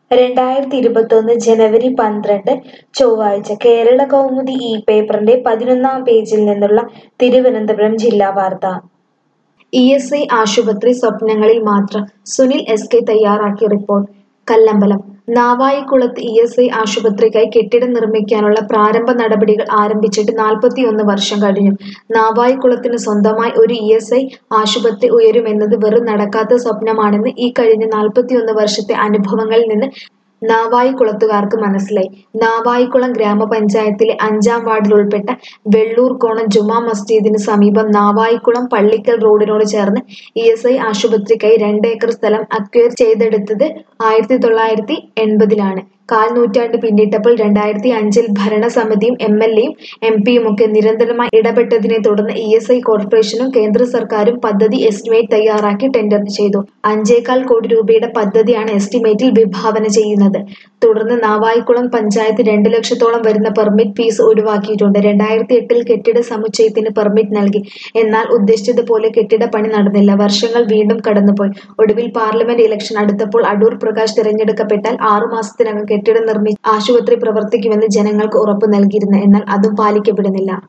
രണ്ടായിരത്തി ഇരുപത്തൊന്ന് ജനുവരി പന്ത്രണ്ട് ചൊവ്വാഴ്ച കേരള കൗമുദി ഈ പേപ്പറിന്റെ പതിനൊന്നാം പേജിൽ നിന്നുള്ള തിരുവനന്തപുരം ജില്ലാ വാർത്ത ഇ എസ് ഐ ആശുപത്രി സ്വപ്നങ്ങളിൽ മാത്രം സുനിൽ എസ് കെ തയ്യാറാക്കിയ റിപ്പോർട്ട് കല്ലമ്പലം നാവായിക്കുളത്ത് ഇ എസ് ഐ ആശുപത്രിക്കായി കെട്ടിടം നിർമ്മിക്കാനുള്ള പ്രാരംഭ നടപടികൾ ആരംഭിച്ചിട്ട് നാൽപ്പത്തിയൊന്ന് വർഷം കഴിഞ്ഞു നാവായിക്കുളത്തിന് സ്വന്തമായി ഒരു ഇ എസ് ഐ ആശുപത്രി ഉയരുമെന്നത് വെറും നടക്കാത്ത സ്വപ്നമാണെന്ന് ഈ കഴിഞ്ഞ നാൽപ്പത്തിയൊന്ന് വർഷത്തെ അനുഭവങ്ങളിൽ നിന്ന് നാവായിക്കുളത്തുകാർക്ക് മനസ്സിലായി നാവായിക്കുളം ഗ്രാമപഞ്ചായത്തിലെ അഞ്ചാം വാർഡിൽ ഉൾപ്പെട്ട വെള്ളൂർക്കോണം ജുമാ മസ്ജിദിന് സമീപം നാവായിക്കുളം പള്ളിക്കൽ റോഡിനോട് ചേർന്ന് ഇ എസ് ഐ ആശുപത്രിക്കായി രണ്ട് ഏക്കർ സ്ഥലം അക്വയർ ചെയ്തെടുത്തത് ആയിരത്തി തൊള്ളായിരത്തി എൺപതിലാണ് കാൽ നൂറ്റാണ്ട് പിന്നിട്ടപ്പോൾ രണ്ടായിരത്തി അഞ്ചിൽ ഭരണസമിതിയും എം എൽ എയും എം പിയും ഒക്കെ നിരന്തരമായി ഇടപെട്ടതിനെ തുടർന്ന് ഇ എസ് ഐ കോർപ്പറേഷനും കേന്ദ്ര സർക്കാരും പദ്ധതി എസ്റ്റിമേറ്റ് തയ്യാറാക്കി ടെൻഡർ ചെയ്തു അഞ്ചേകാൽ കോടി രൂപയുടെ പദ്ധതിയാണ് എസ്റ്റിമേറ്റിൽ വിഭാവന ചെയ്യുന്നത് തുടർന്ന് നാവായിക്കുളം പഞ്ചായത്ത് രണ്ട് ലക്ഷത്തോളം വരുന്ന പെർമിറ്റ് ഫീസ് ഒഴിവാക്കിയിട്ടുണ്ട് രണ്ടായിരത്തി എട്ടിൽ കെട്ടിട സമുച്ചയത്തിന് പെർമിറ്റ് നൽകി എന്നാൽ ഉദ്ദേശിച്ചതുപോലെ കെട്ടിട പണി നടന്നില്ല വർഷങ്ങൾ വീണ്ടും കടന്നുപോയി ഒടുവിൽ പാർലമെന്റ് ഇലക്ഷൻ അടുത്തപ്പോൾ അടൂർ പ്രകാശ് തിരഞ്ഞെടുക്കപ്പെട്ടാൽ ആറുമാസത്തിനകം കെട്ടിടം നിർമ്മിച്ച് ആശുപത്രി പ്രവർത്തിക്കുമെന്ന് ജനങ്ങൾക്ക് ഉറപ്പ് നൽകിയിരുന്നു എന്നാൽ അതും പാലിക്കപ്പെടുന്നില്ല